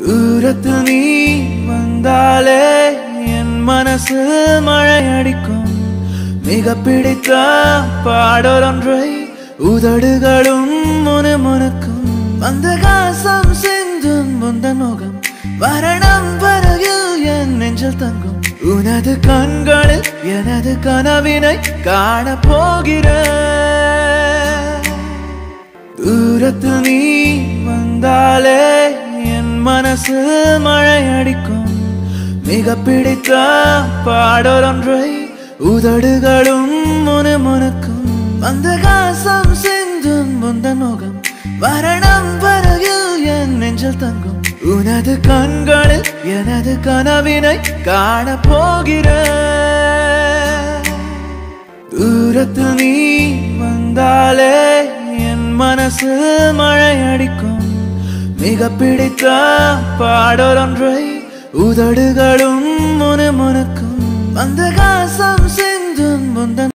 தூரத்தில் நீ வந்தாலே என் மனசு மழை அடிக்கும் மிக பிடித்த பாடலொன்றை உதடுகளும் முணுமுணுக்கும் அந்த காசம் சிந்தும் முந்தன் முகம் மரணம் வரையில் என் நெஞ்சில் தங்கும் உனது கண்களில் எனது கனவினை காண போகிறேன் தூரத்தில் நீ வந்தாலே என் மனசு மழை அடிக்கும் மிக பிடித்த பாடலொன்றை உதடுகளும் முணுமுணுக்கும் அந்த காசம் சிந்தும் முந்தன் முகம் மரணம் வரையில் என் நெஞ்சில் தங்கும் உனது கண்களில் எனது கனவினை காண போகிறேன் தூரத்தில் நீ வந்தாலே என் மனசு மழை அடிக்கும் மிக பிடித்த பாடலொன்றை உதடுகளும் முணுமுணுக்கும் அந்த காசம் சிந்தும் முந்தன்